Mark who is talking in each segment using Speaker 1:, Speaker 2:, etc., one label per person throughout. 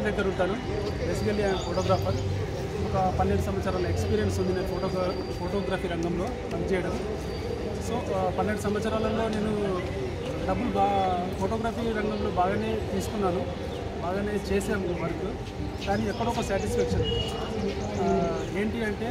Speaker 1: ఇస్మాయిల్ దగ్గర ఉంటాను బేసికల్లీ ఆయన ఫోటోగ్రాఫర్ ఒక పన్నెండు సంవత్సరాల ఎక్స్పీరియన్స్ ఉంది నేను ఫోటోగ్రా ఫోటోగ్రఫీ రంగంలో పనిచేయడం సో ఆ, పన్నెండు సంవత్సరాలలో నేను డబ్బులు బా ఫోటోగ్రఫీ రంగంలో బాగానే తీసుకున్నాను బాగానే చేశాము వర్క్ కానీ ఎక్కడో ఒక సాటిస్ఫాక్షన్ ఏంటి అంటే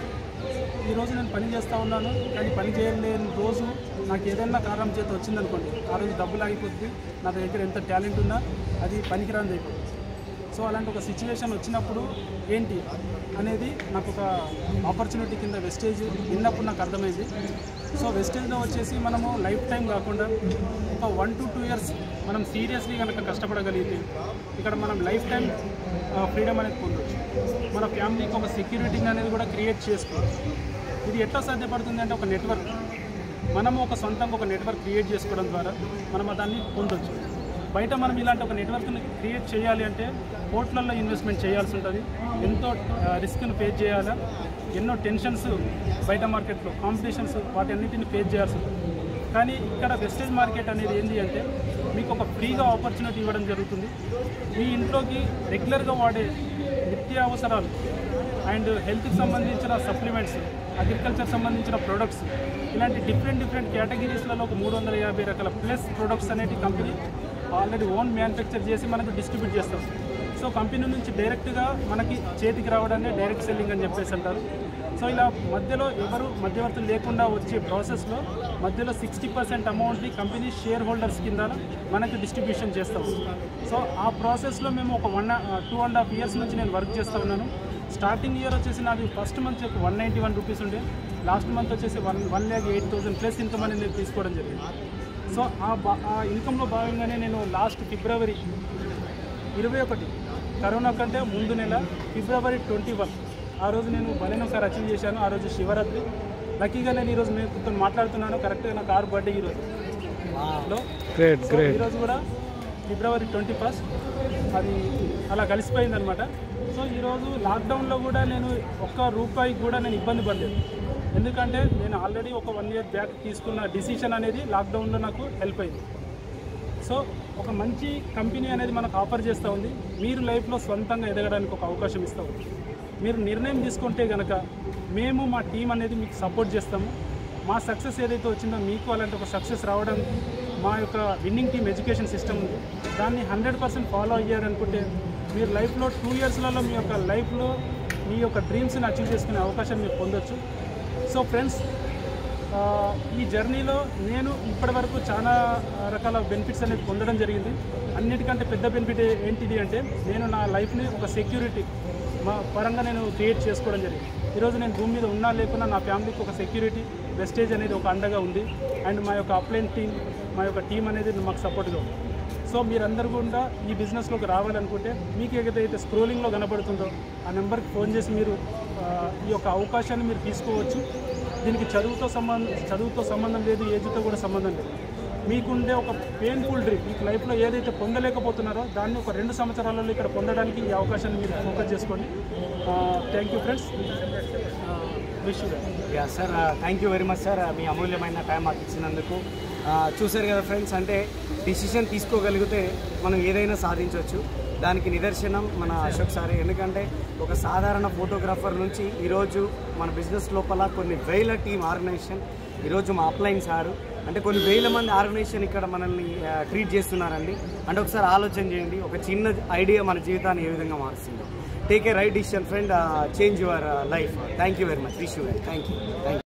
Speaker 1: ఈరోజు నేను పని చేస్తూ ఉన్నాను కానీ పని చేయలేని రోజు నాకు ఏదైనా కారణం చేత వచ్చిందనుకోండి ఆ రోజు డబ్బులు ఆగిపోద్ది నా దగ్గర ఎంత టాలెంట్ ఉన్నా అది పనికిరాని అయిపోతుంది సో అలాంటి ఒక సిచ్యువేషన్ వచ్చినప్పుడు ఏంటి అనేది నాకు ఒక ఆపర్చునిటీ కింద వెస్టేజ్ విన్నప్పుడు నాకు అర్థమైంది సో వెస్టేజ్లో వచ్చేసి మనము లైఫ్ టైం కాకుండా ఒక వన్ టు టూ ఇయర్స్ మనం సీరియస్లీ కనుక కష్టపడగలిగితే ఇక్కడ మనం లైఫ్ టైం ఫ్రీడమ్ అనేది పొందొచ్చు మన ఫ్యామిలీకి ఒక సెక్యూరిటీ అనేది కూడా క్రియేట్ చేసుకోవచ్చు ఇది ఎట్లా సాధ్యపడుతుంది అంటే ఒక నెట్వర్క్ మనము ఒక సొంతంగా ఒక నెట్వర్క్ క్రియేట్ చేసుకోవడం ద్వారా మనం దాన్ని పొందొచ్చు బయట మనం ఇలాంటి ఒక నెట్వర్క్ని క్రియేట్ చేయాలి అంటే కోట్లల్లో ఇన్వెస్ట్మెంట్ చేయాల్సి ఉంటుంది ఎంతో రిస్క్ను ఫేస్ చేయాలా ఎన్నో టెన్షన్స్ బయట మార్కెట్లో కాంపిటీషన్స్ వాటి అన్నిటిని ఫేస్ చేయాల్సి ఉంటుంది కానీ ఇక్కడ వెస్టేజ్ మార్కెట్ అనేది ఏంటి అంటే మీకు ఒక ఫ్రీగా ఆపర్చునిటీ ఇవ్వడం జరుగుతుంది మీ ఇంట్లోకి రెగ్యులర్గా వాడే నిత్యావసరాలు అండ్ హెల్త్కి సంబంధించిన సప్లిమెంట్స్ అగ్రికల్చర్ సంబంధించిన ప్రొడక్ట్స్ ఇలాంటి డిఫరెంట్ డిఫరెంట్ కేటగిరీస్లలో ఒక మూడు వందల యాభై రకాల ప్లస్ ప్రొడక్ట్స్ అనేటి కంపెనీ ఆల్రెడీ ఓన్ మ్యానుఫ్యాక్చర్ చేసి మనకు డిస్ట్రిబ్యూట్ చేస్తాం సో కంపెనీ నుంచి డైరెక్ట్గా మనకి చేతికి రావడాన్ని డైరెక్ట్ సెల్లింగ్ అని చెప్పేసి అంటారు సో ఇలా మధ్యలో ఎవరు మధ్యవర్తులు లేకుండా వచ్చే ప్రాసెస్లో మధ్యలో సిక్స్టీ పర్సెంట్ అమౌంట్ని కంపెనీ షేర్ హోల్డర్స్ కింద మనకి డిస్ట్రిబ్యూషన్ చేస్తాం సో ఆ ప్రాసెస్లో మేము ఒక one two and half years నుంచి నేను వర్క్ చేస్తూ ఉన్నాను స్టార్టింగ్ ఇయర్ వచ్చేసి నాది first month one ninety one rupees ఉండే లాస్ట్ మంత్ వచ్చేసి one one lakh eight thousand plus income అనేది నేను తీసుకోవడం జరిగింది సో ఆ బా ఆ ఇన్కంలో భాగంగానే నేను లాస్ట్ ఫిబ్రవరి ఇరవై ఒకటి కరోనా కంటే ముందు నెల ఫిబ్రవరి ట్వంటీ వన్ ఆ రోజు నేను బలైన ఒకసారి అచీవ్ చేశాను ఆ రోజు శివరాత్రి లక్కీగా నేను ఈరోజు మీతో మాట్లాడుతున్నాను కరెక్ట్గా నా కారు బర్త్డే ఈరోజు లో
Speaker 2: గ్రేట్
Speaker 1: సో ఈరోజు కూడా ఫిబ్రవరి ట్వంటీ ఫస్ట్ అది అలా కలిసిపోయింది అనమాట సో ఈరోజు లాక్డౌన్లో కూడా నేను ఒక్క రూపాయి కూడా నేను ఇబ్బంది పడలేదు ఎందుకంటే నేను ఆల్రెడీ ఒక వన్ ఇయర్ బ్యాక్ తీసుకున్న డిసిషన్ అనేది లాక్డౌన్లో నాకు హెల్ప్ అయింది సో ఒక మంచి కంపెనీ అనేది మనకు ఆఫర్ చేస్తూ ఉంది మీరు లైఫ్లో సొంతంగా ఎదగడానికి ఒక అవకాశం ఇస్తూ ఉంది మీరు నిర్ణయం తీసుకుంటే కనుక మేము మా టీం అనేది మీకు సపోర్ట్ చేస్తాము మా సక్సెస్ ఏదైతే వచ్చిందో మీకు అలాంటి ఒక సక్సెస్ రావడం మా యొక్క విన్నింగ్ టీమ్ ఎడ్యుకేషన్ సిస్టమ్ ఉంది దాన్ని హండ్రెడ్ పర్సెంట్ ఫాలో అయ్యారనుకుంటే మీరు లైఫ్లో టూ ఇయర్స్లలో మీ యొక్క లైఫ్లో మీ యొక్క డ్రీమ్స్ని అచీవ్ చేసుకునే అవకాశం మీరు పొందొచ్చు సో ఫ్రెండ్స్ ఆ, ఈ జర్నీలో నేను ఇప్పటివరకు చాలా రకాల బెనిఫిట్స్ అనేది పొందడం జరిగింది అన్నిటికంటే పెద్ద బెనిఫిట్ ఏంటిది అంటే నేను నా లైఫ్ని ఒక సెక్యూరిటీ మా పరంగా నేను క్రియేట్ చేసుకోవడం జరిగింది ఈరోజు నేను భూమి మీద ఉన్నా లేకున్నా నా ఫ్యామిలీకి ఒక సెక్యూరిటీ వెస్టేజ్ అనేది ఒక అండగా ఉంది అండ్ మా యొక్క అప్లైన్ టీం మా యొక్క టీం అనేది మాకు సపోర్ట్గా ఉంది సో మీరందరూ కూడా ఈ బిజినెస్లోకి రావాలనుకుంటే మీకు ఏదైతే స్క్రోలింగ్లో కనబడుతుందో ఆ నెంబర్కి ఫోన్ చేసి మీరు ఆ, ఈ యొక్క అవకాశాన్ని మీరు తీసుకోవచ్చు దీనికి చదువుతో సంబంధం చదువుతో సంబంధం లేదు ఏజ్తో కూడా సంబంధం లేదు మీకుండే ఒక పెయిన్ఫుల్ డ్రీమ్ మీకు లైఫ్లో ఏదైతే పొందలేకపోతున్నారో దాన్ని ఒక రెండు సంవత్సరాలలో ఇక్కడ పొందడానికి ఈ అవకాశాన్ని మీరు ఫోకస్ చేసుకోండి thank you friends wish you
Speaker 3: yeah sir thank you very much sir మీ అమూల్యమైన టైం మాకు ఇచ్చినందుకు ఆ, చూశారు కదా ఫ్రెండ్స్ అంటే డిసిషన్ తీసుకోగలిగితే మనం ఏదైనా సాధించవచ్చు దానికి నిదర్శనం మన అశోక్ సారే ఎందుకంటే ఒక సాధారణ ఫోటోగ్రాఫర్ నుంచి ఈరోజు మన బిజినెస్ లోపల కొన్ని వేల టీం ఆర్గనైజేషన్ ఈరోజు మా అప్లైన్ సారు అంటే కొన్ని వేల మంది ఆర్గనైజేషన్ ఇక్కడ మనల్ని ట్రీట్ చేస్తున్నారండి అంటే ఒకసారి ఆలోచన చేయండి ఒక చిన్న ఐడియా మన జీవితాన్ని ఏ విధంగా మారుస్తుందో take a right decision friend change your life thank you very much wish you thank you thank you